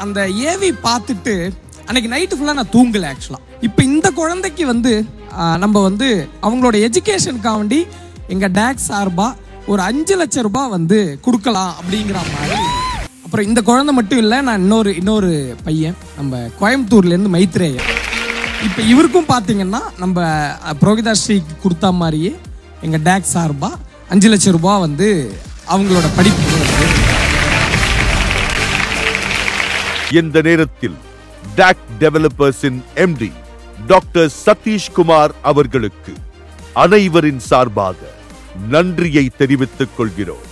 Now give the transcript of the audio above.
அந்த ஏவி பார்த்துட்டு அன்னைக்கு நைட்டு ஃபுல்லாக நான் தூங்கலை ஆக்சுவலாக இப்போ இந்த குழந்தைக்கு வந்து ஆ, நம்ம வந்து அவங்களோட எஜுகேஷனுக்காக வேண்டி எங்கள் டேக் சார்பாக ஒரு அஞ்சு லட்சம் ரூபாய் வந்து கொடுக்கலாம் அப்படிங்கிற மாதிரி அப்புறம் இந்த குழந்தை மட்டும் இல்லை நான் இன்னொரு இன்னொரு பையன் நம்ம கோயம்புத்தூர்லேருந்து மைத்ரேயன் இப்போ இவருக்கும் பார்த்தீங்கன்னா நம்ம அஹ், புரோகிதா ஸ்ரீக்கு கொடுத்த மாதிரியே எங்கள் டேக் சார்பாக அஞ்சு லட்சம் ரூபாய் வந்து அவங்களோட படிப்புக்கு வந்து இந்த நேரத்தில் டாக் டெவலப்பர்ஸின் எம்டி டாக்டர் சதீஷ் குமார் அவர்களுக்கு அனைவரின் சார்பாக நன்றியை தெரிவித்துக் கொள்கிறோம்